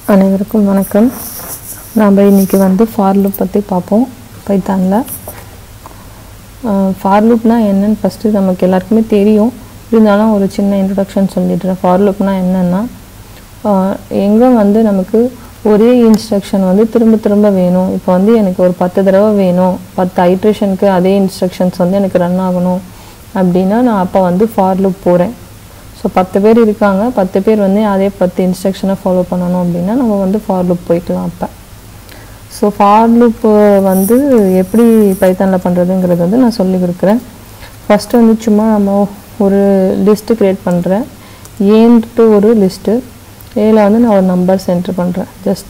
அனைவருக்கும் வணக்கம் நாம் இன்னைக்கு வந்து ஃபார் லூப் பற்றி பார்ப்போம் பைத்தானில் ஃபார் லூப்னா என்னன்னு ஃபஸ்ட்டு நமக்கு எல்லாருக்குமே தெரியும் இருந்தாலும் ஒரு சின்ன இன்ட்ரடக்ஷன் சொல்லிடுறேன் ஃபார் லூப்னா என்னென்னா எங்கே வந்து நமக்கு ஒரே இன்ஸ்ட்ரக்ஷன் வந்து திரும்ப திரும்ப வேணும் இப்போ வந்து எனக்கு ஒரு பத்து தடவை வேணும் பத்து ஐட்ரேஷனுக்கு அதே இன்ஸ்ட்ரக்ஷன்ஸ் வந்து எனக்கு ரன் ஆகணும் அப்படின்னா நான் அப்போ வந்து ஃபார் லூப் போகிறேன் ஸோ பத்து பேர் இருக்காங்க பத்து பேர் வந்து அதே பத்து இன்ஸ்ட்ரக்ஷனை ஃபாலோ பண்ணணும் அப்படின்னா நம்ம வந்து ஃபார் லூப் போய்க்கலாம் அப்போ ஸோ ஃபார் லூப் வந்து எப்படி பைத்தானில் பண்ணுறதுங்கிறது வந்து நான் சொல்லி கொடுக்குறேன் ஃபஸ்ட்டு வந்து சும்மா நம்ம ஒரு லிஸ்ட்டு க்ரியேட் பண்ணுறேன் ஏன்ட்டு ஒரு லிஸ்ட்டு ஏல வந்து நான் ஒரு நம்பர்ஸ் என்ட்ரு பண்ணுறேன் ஜஸ்ட்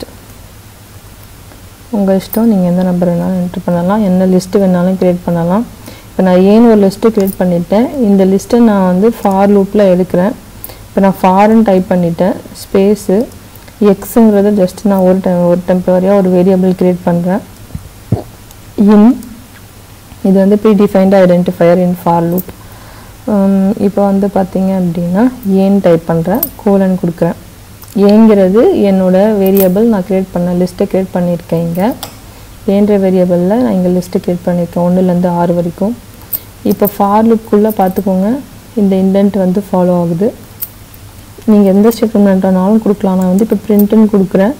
உங்கள் இஷ்டம் நீங்கள் எந்த நம்பர் வேணாலும் என்ட்ரு பண்ணலாம் என்ன லிஸ்ட்டு வேணாலும் க்ரியேட் பண்ணலாம் இப்போ நான் ஏன்னு ஒரு லிஸ்ட்டு க்ரியேட் பண்ணிட்டேன் இந்த லிஸ்ட்டை நான் வந்து ஃபார் லூப்பில் எடுக்கிறேன் இப்போ நான் ஃபார்ன்னு டைப் பண்ணிட்டேன் ஸ்பேஸு எக்ஸுங்கிறது ஜஸ்ட் நான் ஒரு டைம் ஒரு டெம்பரரியாக ஒரு வேரியபிள் க்ரியேட் பண்ணுறேன் இன் இது வந்து predefined identifier in for loop இப்போ வந்து பார்த்தீங்க அப்படின்னா ஏன் டைப் பண்ணுறேன் கோலன் கொடுக்குறேன் ஏங்கிறது என்னோட வேரியபிள் நான் க்ரியேட் பண்ண லிஸ்ட்டை க்ரியேட் பண்ணியிருக்கேன் இங்கே ஏன்ற வேரியபிளில் நான் இங்கே லிஸ்ட்டு க்ரியேட் பண்ணியிருக்கேன் ஒன்றுலேருந்து ஆறு வரைக்கும் இப்போ ஃபார் லுக்குள்ளே பார்த்துக்கோங்க இந்த இண்டென்ட் வந்து ஃபாலோ ஆகுது நீங்கள் எந்த ஸ்டேட்மெண்ட்டானாலும் கொடுக்கலாம் நான் வந்து இப்போ பிரிண்ட்டுன்னு கொடுக்குறேன்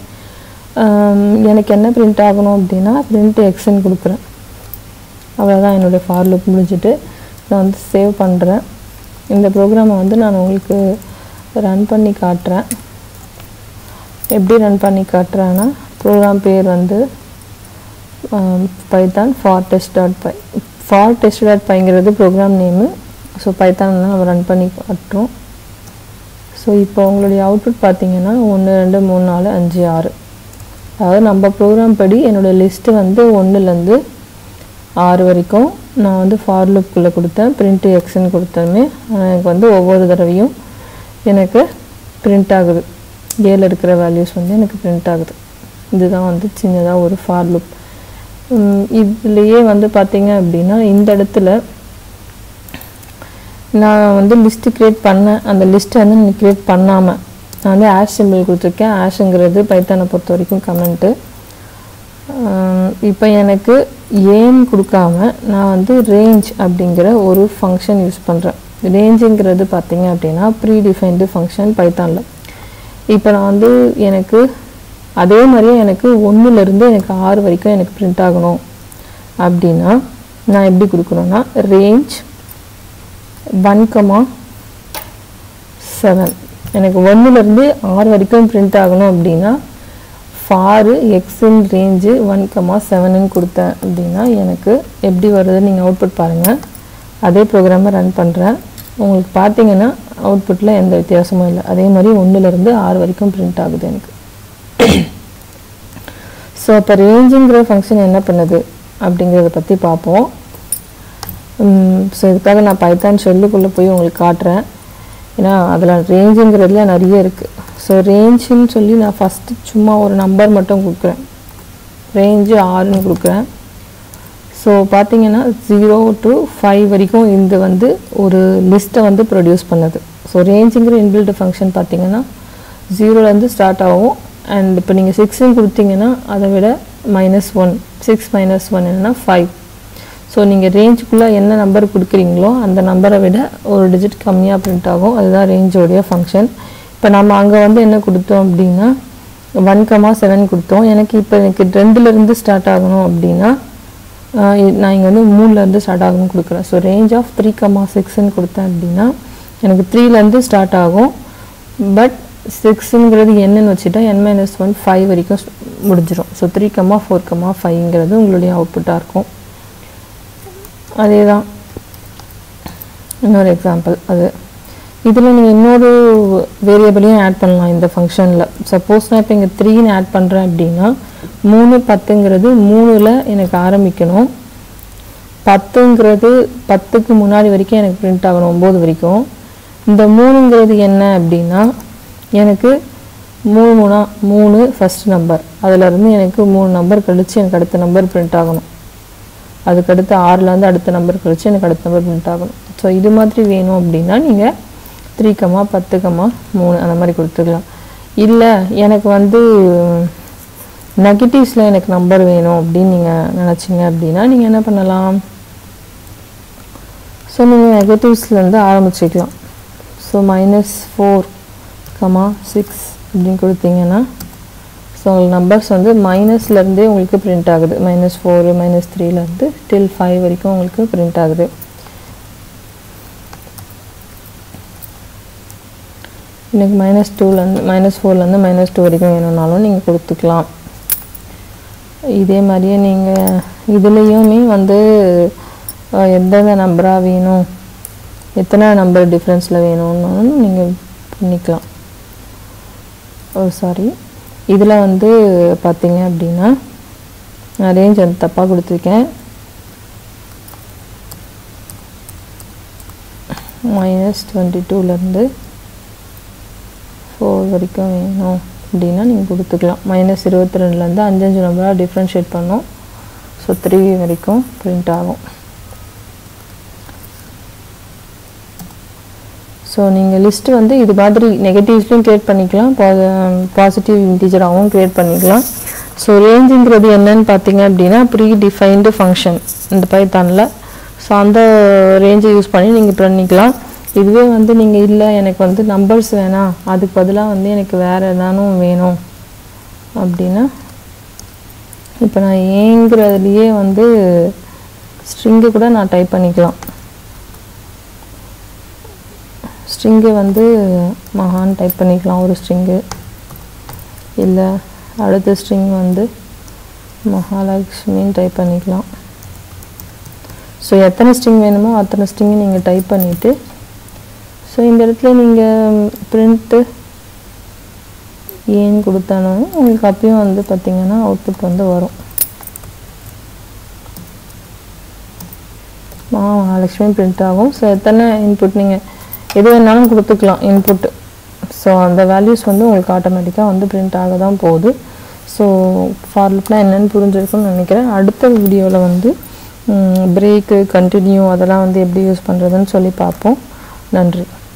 எனக்கு என்ன பிரிண்ட் ஆகணும் அப்படின்னா பிரிண்ட் எக்ஸ்ன்னு கொடுக்குறேன் அவ்வளோதான் என்னுடைய ஃபார் லுக் முடிஞ்சுட்டு நான் வந்து சேவ் பண்ணுறேன் இந்த ப்ரோக்ராமை வந்து நான் உங்களுக்கு ரன் பண்ணி காட்டுறேன் எப்படி ரன் பண்ணி காட்டுறேன்னா ப்ரோக்ராம் பேர் வந்து Python for test dot py for test dot பைங்கிறது ப்ரோக்ராம் நேமு ஸோ பைத்தான் நம்ம ரன் பண்ணி காட்டுறோம் ஸோ இப்போ உங்களுடைய அவுட்புட் பார்த்தீங்கன்னா ஒன்று ரெண்டு மூணு நாலு அஞ்சு ஆறு அதாவது நம்ம ப்ரோக்ராம் படி என்னோடய லிஸ்ட்டு வந்து ஒன்றுலேருந்து ஆறு வரைக்கும் நான் வந்து ஃபார் லுக்குள்ளே கொடுத்தேன் பிரிண்ட்டு எக்ஸ்ன்னு கொடுத்ததுமே எனக்கு வந்து ஒவ்வொரு தடவையும் எனக்கு பிரிண்ட் ஆகுது ஏல இருக்கிற வேல்யூஸ் வந்து எனக்கு பிரிண்ட் ஆகுது இதுதான் வந்து சின்னதாக ஒரு ஃபார் லுக் இதுலேயே வந்து பார்த்தீங்க அப்படின்னா இந்த இடத்துல நான் வந்து லிஸ்ட்டு க்ரியேட் பண்ணேன் அந்த லிஸ்ட்டை வந்து நான் க்ரியேட் பண்ணாமல் நான் வந்து ஆஷ் சிம்பிள் கொடுத்துருக்கேன் ஆஷுங்கிறது பைத்தானை பொறுத்த வரைக்கும் கமெண்ட்டு இப்போ எனக்கு ஏன் கொடுக்காம நான் வந்து ரேஞ்ச் அப்படிங்கிற ஒரு ஃபங்க்ஷன் யூஸ் பண்ணுறேன் ரேஞ்சுங்கிறது பார்த்தீங்க அப்படின்னா ப்ரீ டிஃபைன்டு ஃபங்க்ஷன் பைத்தானில் இப்போ நான் வந்து எனக்கு அதே மாதிரியே எனக்கு ஒன்றுலேருந்து எனக்கு ஆறு வரைக்கும் எனக்கு பிரிண்ட் ஆகணும் அப்படின்னா நான் எப்படி கொடுக்கணும்னா ரேஞ்ச் ஒன் கமா செவன் எனக்கு ஒன்றுலேருந்து ஆறு வரைக்கும் பிரிண்ட் ஆகணும் அப்படின்னா ஃபாரு எக்ஸின் ரேஞ்சு ஒன் கமா செவனுன்னு கொடுத்தேன் அப்படின்னா எனக்கு எப்படி வருதுன்னு நீங்கள் அவுட்புட் பாருங்கள் அதே ப்ரோக்ராமை ரன் பண்ணுறேன் உங்களுக்கு பார்த்தீங்கன்னா அவுட்புட்டில் எந்த வித்தியாசமும் இல்லை அதே மாதிரி ஒன்றுலேருந்து ஆறு வரைக்கும் பிரிண்ட் ஆகுது எனக்கு ஸோ அப்போ ரேஞ்சுங்கிற ஃபங்க்ஷன் என்ன பண்ணுது அப்படிங்கிறத பற்றி பார்ப்போம் ஸோ இதுக்காக நான் பைத்தான் ஷெல்லுக்குள்ளே போய் உங்களுக்கு காட்டுறேன் ஏன்னா அதில் ரேஞ்சுங்கிறதுல நிறைய இருக்குது ஸோ ரேஞ்சுன்னு சொல்லி நான் ஃபஸ்ட்டு சும்மா ஒரு நம்பர் மட்டும் கொடுக்குறேன் ரேஞ்சு ஆறுன்னு கொடுக்குறேன் ஸோ பார்த்தீங்கன்னா ஜீரோ டு ஃபைவ் வரைக்கும் இது வந்து ஒரு லிஸ்ட்டை வந்து ப்ரொடியூஸ் பண்ணுது ஸோ ரேஞ்சுங்கிற இன்பில்ட் ஃபங்க்ஷன் பார்த்தீங்கன்னா ஜீரோலேருந்து ஸ்டார்ட் ஆகும் அண்ட் இப்போ நீங்கள் சிக்ஸ்ன்னு கொடுத்தீங்கன்னா அதை விட minus one six minus one என்னன்னா ஃபைவ் ஸோ நீங்கள் ரேஞ்சுக்குள்ளே என்ன நம்பர் கொடுக்குறீங்களோ அந்த நம்பரை விட ஒரு டிஜிட் கம்மியாக பிரிண்ட் ஆகும் அதுதான் ரேஞ்சோடைய ஃபங்க்ஷன் இப்போ நம்ம அங்கே வந்து என்ன கொடுத்தோம் அப்படின்னா ஒன் கமா செவன் கொடுத்தோம் எனக்கு இப்போ எனக்கு ரெண்டுலேருந்து ஸ்டார்ட் ஆகணும் அப்படின்னா நான் இங்கே வந்து மூணுலேருந்து ஸ்டார்ட் ஆகணும்னு கொடுக்குறேன் so range of three comma சிக்ஸ்ன்னு கொடுத்தேன் அப்படின்னா எனக்கு த்ரீலேருந்து ஸ்டார்ட் ஆகும் பட் சிக்ஸுங்கிறது என்னன்னு வச்சுட்டா என் மைனஸ் ஒன் ஃபைவ் வரைக்கும் முடிஞ்சிடும் so three comma four comma ஃபைவ்ங்கிறது உங்களுடைய அவுட்புட்டாக இருக்கும் அதே தான் இன்னொரு எக்ஸாம்பிள் அது இதில் நீங்கள் இன்னொரு வேரியபிளையும் ஆட் பண்ணலாம் இந்த ஃபங்க்ஷனில் சப்போஸ் நான் இப்போ இங்கே த்ரீன்னு ஆட் பண்ணுறேன் அப்படின்னா மூணு பத்துங்கிறது மூணில் எனக்கு ஆரம்பிக்கணும் பத்துங்கிறது பத்துக்கு முன்னாடி வரைக்கும் எனக்கு பிரிண்ட் ஆகணும் ஒம்பது வரைக்கும் இந்த மூணுங்கிறது என்ன அப்படின்னா எனக்கு மூணு மூணா மூணு ஃபஸ்ட் நம்பர் அதிலேருந்து எனக்கு மூணு நம்பர் கழித்து எனக்கு அடுத்த நம்பர் பிரிண்ட் ஆகணும் அதுக்கடுத்து ஆறுலேருந்து அடுத்த நம்பர் கழித்து எனக்கு அடுத்த நம்பர் பிரிண்ட் ஆகணும் ஸோ இது மாதிரி வேணும் அப்படின்னா நீங்கள் த்ரீ கமா பத்து கமா மூணு அந்த மாதிரி கொடுத்துக்கலாம் இல்லை எனக்கு வந்து நெகட்டிவ்ஸில் எனக்கு நம்பர் வேணும் அப்படின்னு நீங்கள் நினச்சிங்க அப்படின்னா நீங்கள் என்ன பண்ணலாம் ஸோ நீங்கள் நெகட்டிவ்ஸ்லேருந்து ஆரம்பிச்சிக்கலாம் so minus four comma six அப்படின்னு கொடுத்தீங்கன்னா ஸோ உங்களுக்கு நம்பர்ஸ் வந்து மைனஸ்லேருந்தே உங்களுக்கு பிரிண்ட் ஆகுது மைனஸ் ஃபோரு மைனஸ் த்ரீலேருந்து டில் ஃபைவ் வரைக்கும் உங்களுக்கு பிரிண்ட் ஆகுது எனக்கு மைனஸ் டூலேருந்து மைனஸ் ஃபோர்லேருந்து மைனஸ் டூ வரைக்கும் வேணும்னாலும் நீங்கள் கொடுத்துக்கலாம் இதே மாதிரியே நீங்கள் இதுலேயுமே வந்து அஹ், எந்தெந்த நம்பராக வேணும் எத்தனை நம்பர் டிஃப்ரென்ஸில் வேணும்னாலும் நீங்கள் பண்ணிக்கலாம் ஓ சாரி இதில் வந்து பார்த்தீங்க அப்படின்னா நான் ரேஞ்ச் வந்து தப்பாக கொடுத்துருக்கேன் மைனஸ் டுவெண்ட்டி டூலேருந்து ஃபோர் வரைக்கும் வேணும் அப்படின்னா நீங்கள் கொடுத்துக்கலாம் மைனஸ் இருபத்தி ரெண்டுலேருந்து அஞ்சஞ்சு நம்பராக டிஃப்ரென்ஷியேட் பண்ணோம் ஸோ த்ரீ வரைக்கும் பிரிண்ட் ஆகும் ஸோ நீங்கள் லிஸ்ட்டு வந்து இது மாதிரி நெகட்டிவ்ஸ்லையும் க்ரியேட் பண்ணிக்கலாம் பாசிட்டிவ் இன்டீஜராகவும் க்ரியேட் பண்ணிக்கலாம் ஸோ ரேஞ்சுங்கிறது என்னன்னு பார்த்தீங்க அப்படின்னா ப்ரீ டிஃபைன்டு ஃபங்க்ஷன் இந்த பைத்தானில் ஸோ அந்த ரேஞ்சை யூஸ் பண்ணி நீங்கள் பண்ணிக்கலாம் இதுவே வந்து நீங்கள் இல்லை எனக்கு வந்து நம்பர்ஸ் வேணாம் அதுக்கு பதிலாக வந்து எனக்கு வேறு ஏதானும் வேணும் அப்படின்னா இப்போ நான் ஏங்கிறதுலையே வந்து ஸ்ட்ரிங்கு கூட நான் டைப் பண்ணிக்கலாம் ஸ்ட்ரிங்கு வந்து மகான் டைப் பண்ணிக்கலாம் ஒரு ஸ்ட்ரிங்கு இல்லை அடுத்த ஸ்ட்ரிங் வந்து மகாலட்சுமின்னு டைப் பண்ணிக்கலாம் ஸோ எத்தனை ஸ்ட்ரிங் வேணுமோ அத்தனை ஸ்ட்ரிங்கு நீங்கள் டைப் பண்ணிவிட்டு ஸோ இந்த இடத்துல நீங்கள் பிரிண்ட்டு ஏன்னு கொடுத்தாலும் உங்களுக்கு அப்பயும் வந்து பார்த்தீங்கன்னா அவுட்புட் வந்து வரும் மகா மகாலட்சுமி பிரிண்ட் ஆகும் ஸோ எத்தனை இன்புட் நீங்கள் எது வேணாலும் கொடுத்துக்கலாம் இன்புட்டு ஸோ அந்த வேல்யூஸ் வந்து உங்களுக்கு ஆட்டோமேட்டிக்காக வந்து பிரிண்ட் ஆக தான் போகுது ஸோ ஃபார் லுப்னா என்னென்னு புரிஞ்சிருக்கும்னு நினைக்கிறேன் அடுத்த வீடியோவில் வந்து பிரேக்கு கண்டினியூ அதெல்லாம் வந்து எப்படி யூஸ் பண்ணுறதுன்னு சொல்லி பார்ப்போம் நன்றி